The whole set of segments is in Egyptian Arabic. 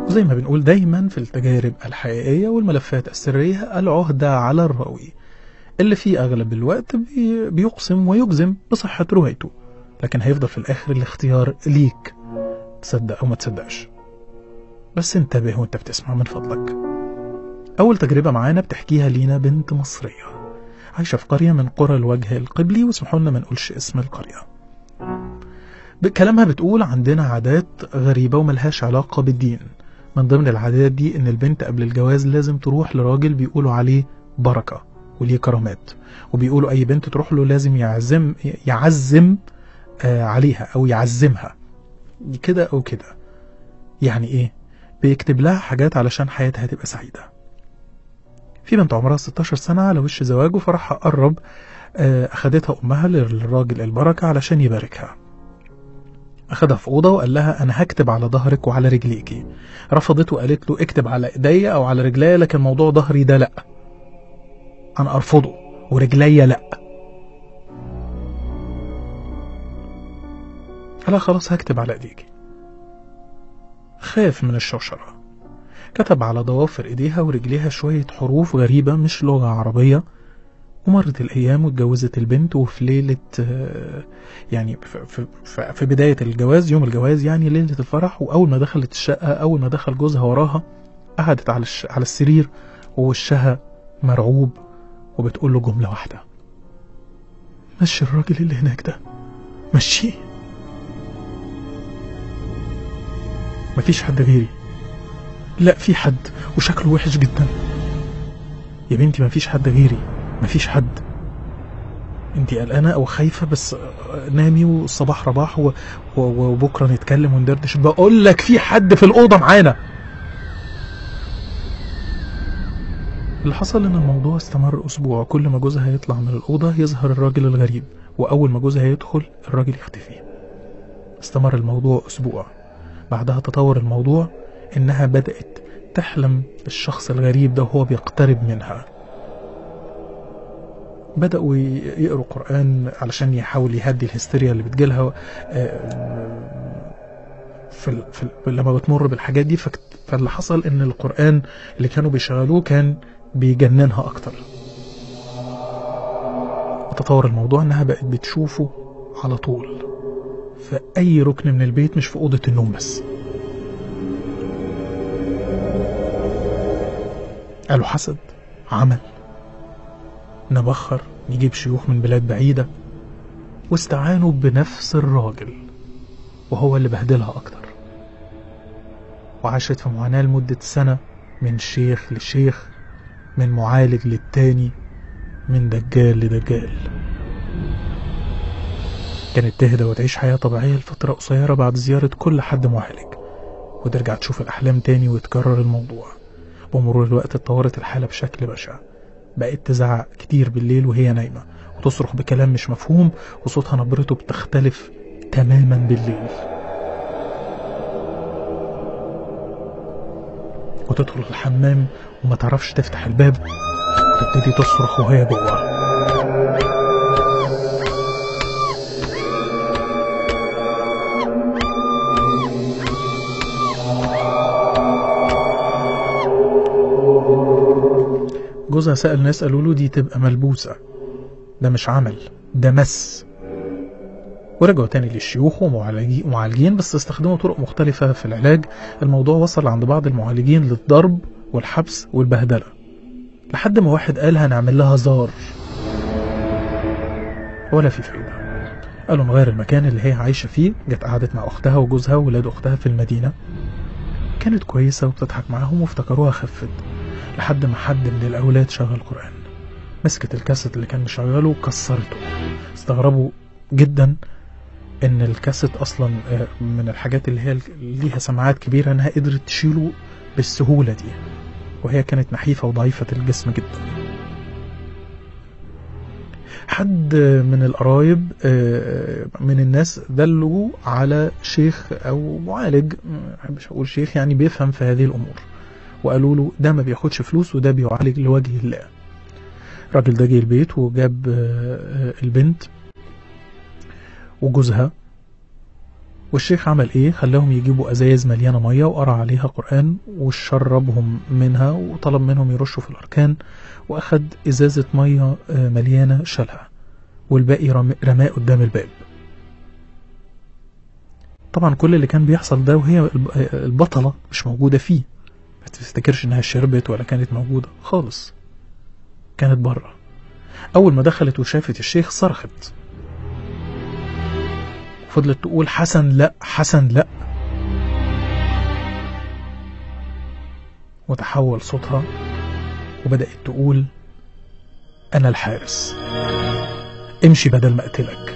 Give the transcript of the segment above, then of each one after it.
وزي ما بنقول دايما في التجارب الحقيقية والملفات السرية العهدة على الراوي اللي فيه أغلب الوقت بي بيقسم ويجزم بصحة روايته لكن هيفضل في الآخر الاختيار ليك تصدق أو ما تصدقش بس انتبه وانت بتسمع من فضلك أول تجربة معانا بتحكيها لينا بنت مصرية عايشة في قرية من قرى الوجه القبلي واسمحوا لنا ما نقولش اسم القرية بكلامها بتقول عندنا عادات غريبة وملهاش علاقة بالدين من ضمن العادات دي ان البنت قبل الجواز لازم تروح لراجل بيقولوا عليه بركة وليه كرامات وبيقولوا اي بنت تروح له لازم يعزم يعزم آه عليها او يعزمها كده او كده يعني ايه بيكتب لها حاجات علشان حياتها تبقى سعيدة في بنت عمرها 16 سنة على وش زواج وفرحها قرب آه أخدتها أمها للراجل البركة علشان يباركها أخدها في أوضة وقال لها أنا هكتب على ظهرك وعلى رجليكي رفضت وقالت له اكتب على إيديا أو على رجليا لكن موضوع ظهري ده لأ أنا أرفضه ورجليا لأ قال خلاص هكتب على إيديكي خاف من الشوشرة كتب على ضوافر إيديها ورجليها شوية حروف غريبة مش لغة عربية ومرت الأيام واتجوزت البنت وفي ليلة يعني في, في, في بداية الجواز يوم الجواز يعني ليلة الفرح وأول ما دخلت الشقة أول ما دخل جوزها وراها قعدت على على السرير ووشها مرعوب وبتقول له جملة واحدة مشي الراجل اللي هناك ده مشيه مفيش حد غيري لا في حد وشكله وحش جدا يا بنتي مفيش حد غيري مفيش حد انتي قلقانة او خايفة بس نامي والصباح رباح و... و... وبكرة نتكلم وندردش بقول لك في حد في الأوضة معانا اللي حصل ان الموضوع استمر اسبوع كل ما جوزها يطلع من الأوضة يظهر الراجل الغريب وأول ما جوزها يدخل الراجل يختفي استمر الموضوع أسبوع بعدها تطور الموضوع إنها بدأت تحلم الشخص الغريب ده وهو بيقترب منها بدأوا يقروا قرآن علشان يحاول يهدي الهستيريا اللي بتجيلها في, ال... في ال... لما بتمر بالحاجات دي فك... فاللي حصل ان القرآن اللي كانوا بيشغلوه كان بيجننها اكتر وتطور الموضوع انها بقت بتشوفه على طول في اي ركن من البيت مش في اوضة النوم بس قالوا حسد عمل نبخر نجيب شيوخ من بلاد بعيدة واستعانوا بنفس الراجل وهو اللي بهدلها أكتر وعاشت في معاناة لمدة سنة من شيخ لشيخ من معالج للتاني من دجال لدجال كانت تهدى وتعيش حياة طبيعية لفترة قصيرة بعد زيارة كل حد معالج وترجع تشوف الأحلام تاني ويتكرر الموضوع بمرور الوقت اتطورت الحالة بشكل بشع بقت تزعق كتير بالليل وهي نايمة وتصرخ بكلام مش مفهوم وصوتها نبرته بتختلف تماما بالليل وتدخل الحمام وما تعرفش تفتح الباب وتبتدي تصرخ وهي جوه جوزها سأل ناس قالوا له دي تبقى ملبوسة ده مش عمل ده مس ورجعوا تاني للشيوخ ومعالجين بس استخدموا طرق مختلفة في العلاج الموضوع وصل عند بعض المعالجين للضرب والحبس والبهدلة لحد ما واحد قال هنعمل لها زار ولا في فايدة قالوا نغير المكان اللي هي عايشة فيه جت قعدت مع أختها وجوزها وولاد أختها في المدينة كانت كويسة وبتضحك معاهم وافتكروها خفت لحد ما حد من الأولاد شغل قرآن مسكت الكاسيت اللي كان مشغله وكسرته استغربوا جدا ان الكاسيت اصلا من الحاجات اللي هي ليها سماعات كبيرة انها قدرت تشيله بالسهولة دي وهي كانت نحيفة وضعيفة الجسم جدا حد من القرايب من الناس دلوا على شيخ او معالج ما احبش اقول شيخ يعني بيفهم في هذه الامور وقالوا له ده ما بياخدش فلوس وده بيعالج لوجه الله الراجل ده جه البيت وجاب البنت وجوزها والشيخ عمل ايه خلاهم يجيبوا ازايز مليانه ميه وقرا عليها قران وشربهم منها وطلب منهم يرشوا في الاركان واخد ازازه ميه آه، مليانه شالها والباقي رم- رماه قدام الباب طبعا كل اللي كان بيحصل ده وهي الب- آه، البطله مش موجوده فيه ما تفتكرش انها شربت ولا كانت موجوده خالص كانت بره اول ما دخلت وشافت الشيخ صرخت فضلت تقول حسن لا حسن لا وتحول صوتها وبدأت تقول أنا الحارس امشي بدل ما أقتلك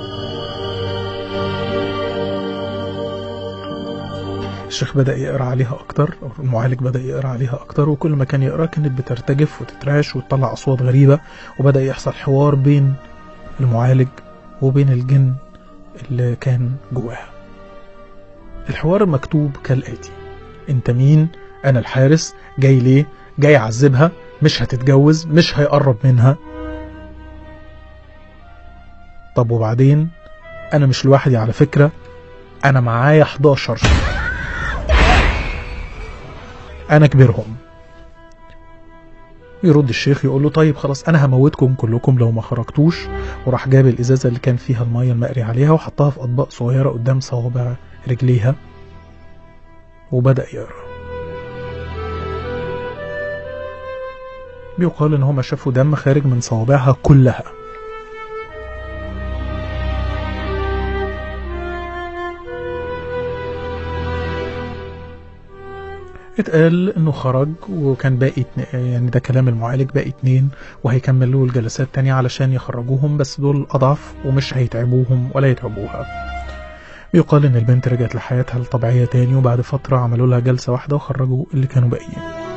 الشيخ بدأ يقرأ عليها أكتر أو المعالج بدأ يقرأ عليها أكتر وكل ما كان يقرأ كانت بترتجف وتترعش وتطلع أصوات غريبة وبدأ يحصل حوار بين المعالج وبين الجن اللي كان جواها الحوار مكتوب كالآتي انت مين انا الحارس جاي ليه جاي اعذبها مش هتتجوز مش هيقرب منها طب وبعدين انا مش لوحدي على فكرة انا معايا 11 انا كبيرهم يرد الشيخ يقول له طيب خلاص انا هموتكم كلكم لو ما خرجتوش وراح جاب الازازه اللي كان فيها الميه المقري عليها وحطها في اطباق صغيره قدام صوابع رجليها وبدا يقرا بيقال ان هما شافوا دم خارج من صوابعها كلها اتقال انه خرج وكان باقي اتن- يعني ده كلام المعالج باقي اتنين وهيكملوا الجلسات تانية علشان يخرجوهم بس دول اضعف ومش هيتعبوهم ولا يتعبوها يقال ان البنت رجعت لحياتها الطبيعية تاني وبعد فترة عملوا لها جلسة واحدة وخرجوا اللي كانوا باقيين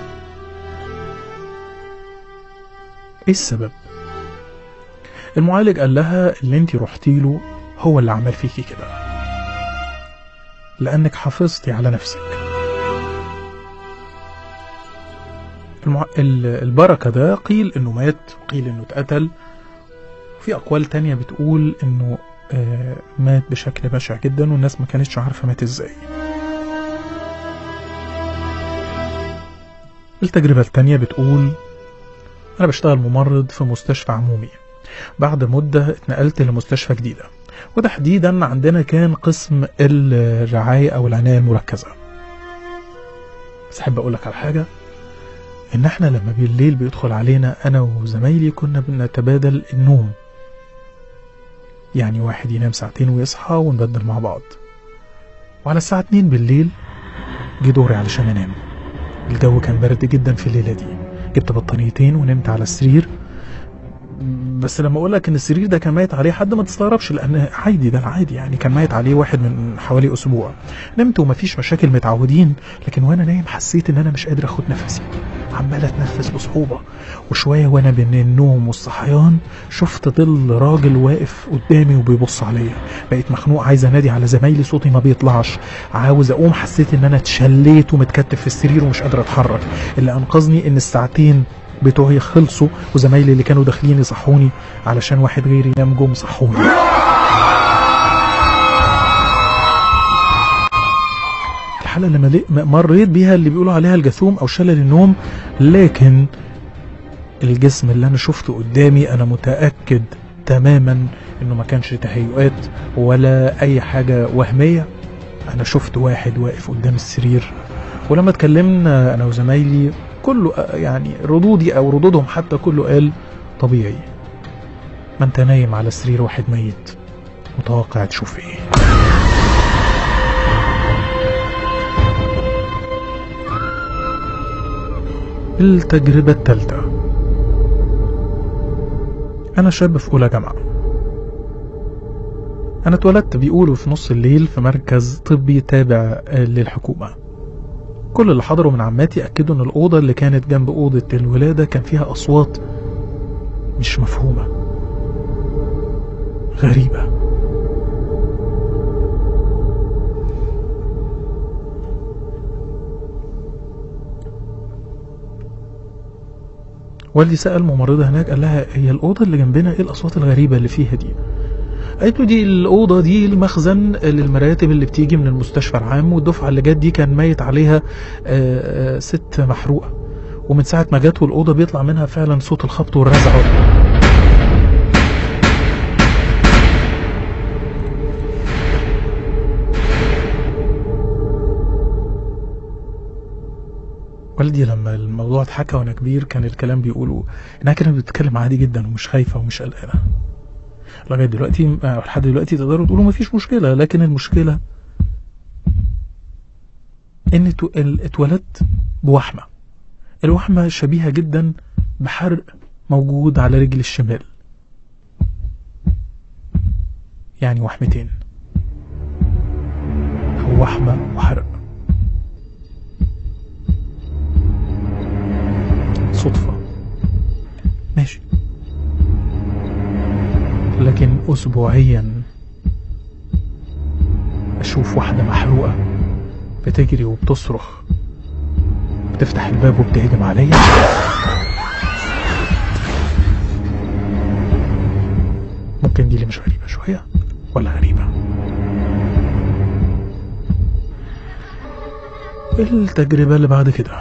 ايه السبب المعالج قال لها اللي انت رحتي له هو اللي عمل فيكي كده لانك حافظتي على نفسك المع... ال- البركة ده قيل انه مات قيل انه اتقتل في اقوال تانية بتقول انه آه، مات بشكل بشع جدا والناس ما كانتش عارفة مات ازاي التجربة التانية بتقول أنا بشتغل ممرض في مستشفى عمومي بعد مدة اتنقلت لمستشفى جديدة وتحديدا عندنا كان قسم الرعاية أو العناية المركزة بس أحب أقول لك على حاجة إن إحنا لما بالليل بيدخل علينا أنا وزمايلي كنا بنتبادل النوم يعني واحد ينام ساعتين ويصحى ونبدل مع بعض وعلى الساعة 2 بالليل جه دوري علشان أنام الجو كان برد جدا في الليلة دي جبت بطانيتين ونمت على السرير بس لما اقول لك ان السرير ده كان ميت عليه حد ما تستغربش لان عادي ده العادي يعني كان ميت عليه واحد من حوالي اسبوع نمت ومفيش مشاكل متعودين لكن وانا نايم حسيت ان انا مش قادر اخد نفسي عمال اتنفس بصعوبه وشويه وانا بين النوم والصحيان شفت ظل راجل واقف قدامي وبيبص عليا بقيت مخنوق عايز انادي على زمايلي صوتي ما بيطلعش عاوز اقوم حسيت ان انا اتشليت ومتكتف في السرير ومش قادر اتحرك اللي انقذني ان الساعتين بتوعي خلصوا وزمايلي اللي كانوا داخلين يصحوني علشان واحد غيري نام جم صحوني الحالة اللي ملي- م- مريت بيها اللي بيقولوا عليها الجاثوم أو شلل النوم لكن الجسم اللي أنا شفته قدامي أنا متأكد تماما إنه ما كانش تهيؤات ولا أي حاجة وهمية أنا شفت واحد واقف قدام السرير ولما اتكلمنا أنا وزمايلي كله آه، يعني ردودي أو ردودهم حتى كله قال طبيعي ما انت نايم على سرير واحد ميت متوقع تشوف ايه التجربة التالتة أنا شاب في أولى جامعة أنا اتولدت بيقولوا في نص الليل في مركز طبي تابع آه، للحكومة كل اللي حضروا من عماتي أكدوا إن الأوضة اللي كانت جنب أوضة الولادة كان فيها أصوات مش مفهومة غريبة والدي سأل ممرضة هناك قال لها هي الأوضة اللي جنبنا إيه الأصوات الغريبة اللي فيها دي قالت له دي الأوضة دي المخزن للمراتب اللي بتيجي من المستشفى العام والدفعة اللي جت دي كان ميت عليها آه، آه، ست محروقة ومن ساعة ما جت والأوضة بيطلع منها فعلا صوت الخبط والرزع والدي لما الموضوع اتحكى وانا كبير كان الكلام بيقوله انها كانت بتتكلم عادي جدا ومش خايفه ومش قلقانه لغايه دلوقتي آه، لحد دلوقتي تقدروا تقولوا مفيش مشكله لكن المشكله ان اتو- ال- اتولدت بوحمه الوحمه شبيهه جدا بحرق موجود على رجل الشمال يعني وحمتين أو وحمه وحرق صدفة ماشي لكن أسبوعيا أشوف واحدة محروقة بتجري وبتصرخ بتفتح الباب وبتهجم عليا ممكن دي اللي مش غريبة شوية ولا غريبة التجربة اللي بعد كده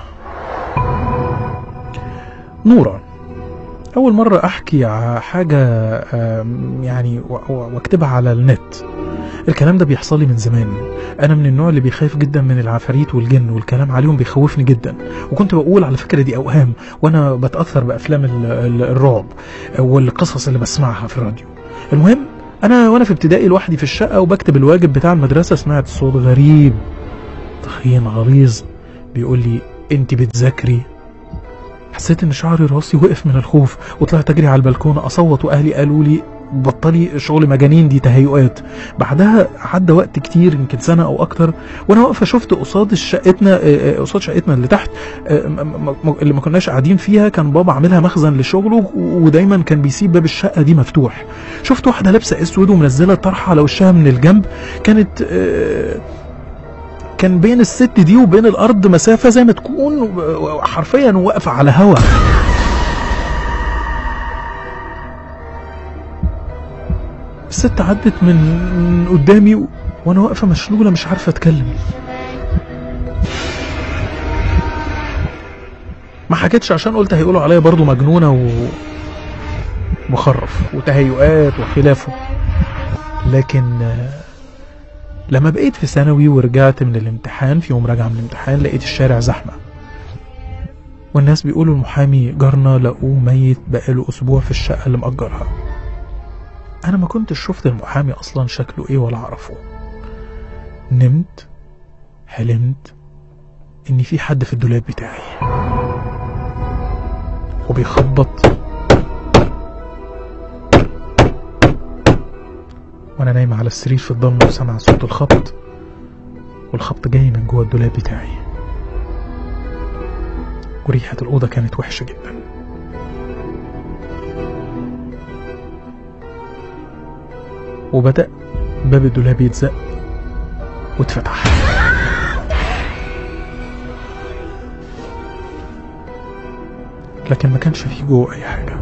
نورا أول مرة أحكي ع- حاجة آم، يعني و- و- واكتبها على النت الكلام ده بيحصل لي من زمان أنا من النوع اللي بيخاف جدا من العفاريت والجن والكلام عليهم بيخوفني جدا وكنت بقول على فكرة دي أوهام وأنا بتأثر بأفلام ال- ال- الرعب والقصص اللي بسمعها في الراديو المهم أنا وأنا في ابتدائي لوحدي في الشقة وبكتب الواجب بتاع المدرسة سمعت صوت غريب تخين غليظ بيقول لي أنت بتذاكري حسيت ان شعري راسي وقف من الخوف وطلعت اجري على البلكونه اصوت واهلي قالوا لي بطلي شغل مجانين دي تهيؤات بعدها عدى وقت كتير يمكن سنه او اكتر وانا واقفه شفت قصاد شقتنا آه، آه، قصاد شقتنا اللي تحت آه، م- م- م- اللي ما كناش قاعدين فيها كان بابا عاملها مخزن لشغله و- ودايما كان بيسيب باب الشقه دي مفتوح شفت واحده لابسه اسود ومنزله طرحه على وشها من الجنب كانت آه، كان بين الست دي وبين الارض مسافه زي ما تكون حرفيا واقفه على هوا الست عدت من من قدامي و... وانا واقفه مشلوله مش عارفه اتكلم ما حكيتش عشان قلت هيقولوا عليا برضو مجنونه و مخرف وتهيؤات وخلافه لكن آه، لما بقيت في ثانوي ورجعت من الامتحان في يوم راجع من الامتحان لقيت الشارع زحمة والناس بيقولوا المحامي جارنا لقوه ميت بقاله أسبوع في الشقة اللي مأجرها أنا ما كنتش شفت المحامي أصلا شكله إيه ولا أعرفه نمت حلمت إن في حد في الدولاب بتاعي وبيخبط وانا نايم على السرير في الضلمه وسامع صوت الخبط والخبط جاي من جوه الدولاب بتاعي وريحه الاوضه كانت وحشه جدا وبدا باب الدولاب يتزق واتفتح لكن ما كانش فيه جوه اي حاجه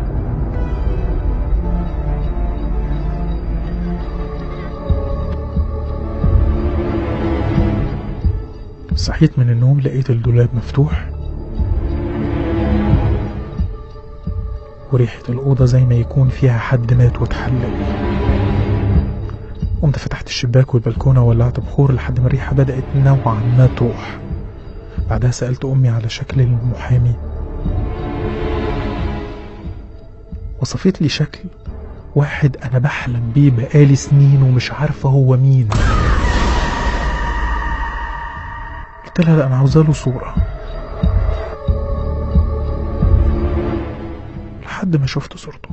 صحيت من النوم لقيت الدولاب مفتوح وريحة الأوضة زي ما يكون فيها حد مات واتحلل قمت فتحت الشباك والبلكونة وولعت بخور لحد ما الريحة بدأت نوعا ما تروح بعدها سألت أمي على شكل المحامي وصفت لي شكل واحد أنا بحلم بيه بقالي سنين ومش عارفة هو مين قلت لها لا انا عاوزه له صوره لحد ما شفت صورته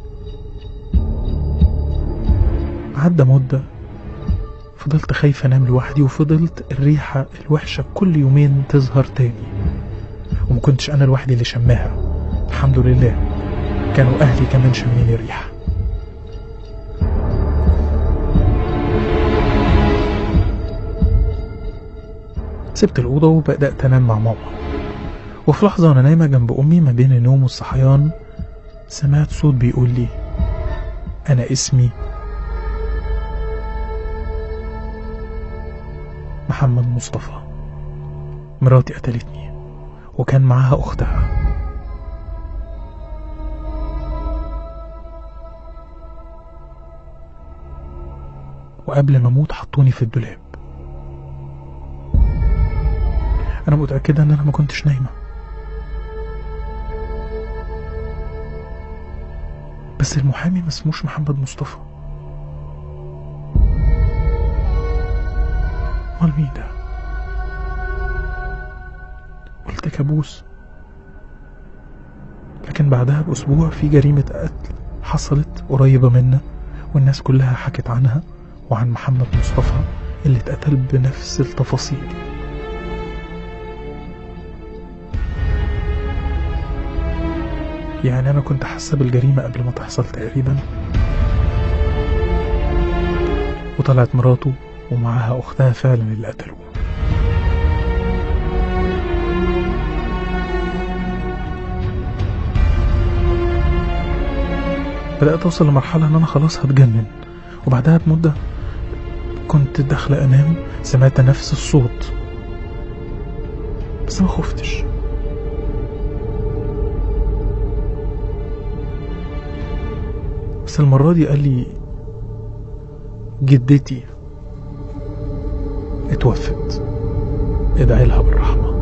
عدى مدة فضلت خايفة انام لوحدي وفضلت الريحة الوحشة كل يومين تظهر تاني ومكنتش انا لوحدي اللي شماها الحمد لله كانوا اهلي كمان شامين الريحة سبت الأوضة وبدأت أنام مع ماما وفي لحظة وأنا نايمة جنب أمي ما بين النوم والصحيان سمعت صوت بيقول لي أنا اسمي محمد مصطفى مراتي قتلتني وكان معاها أختها وقبل ما أموت حطوني في الدولاب أنا متأكدة إن أنا ما كنتش نايمة بس المحامي ما اسموش محمد مصطفى امال مين ده قلت كابوس لكن بعدها بأسبوع في جريمة قتل حصلت قريبة منا والناس كلها حكت عنها وعن محمد مصطفى اللي اتقتل بنفس التفاصيل يعني أنا كنت حاسة بالجريمة قبل ما تحصل تقريبا وطلعت مراته ومعاها أختها فعلا اللي قتلوه بدأت أوصل لمرحلة إن أنا خلاص هتجنن وبعدها بمدة كنت داخلة أنام سمعت نفس الصوت بس ما خفتش بس المرة دي قال لي جدتي اتوفت ادعي لها بالرحمة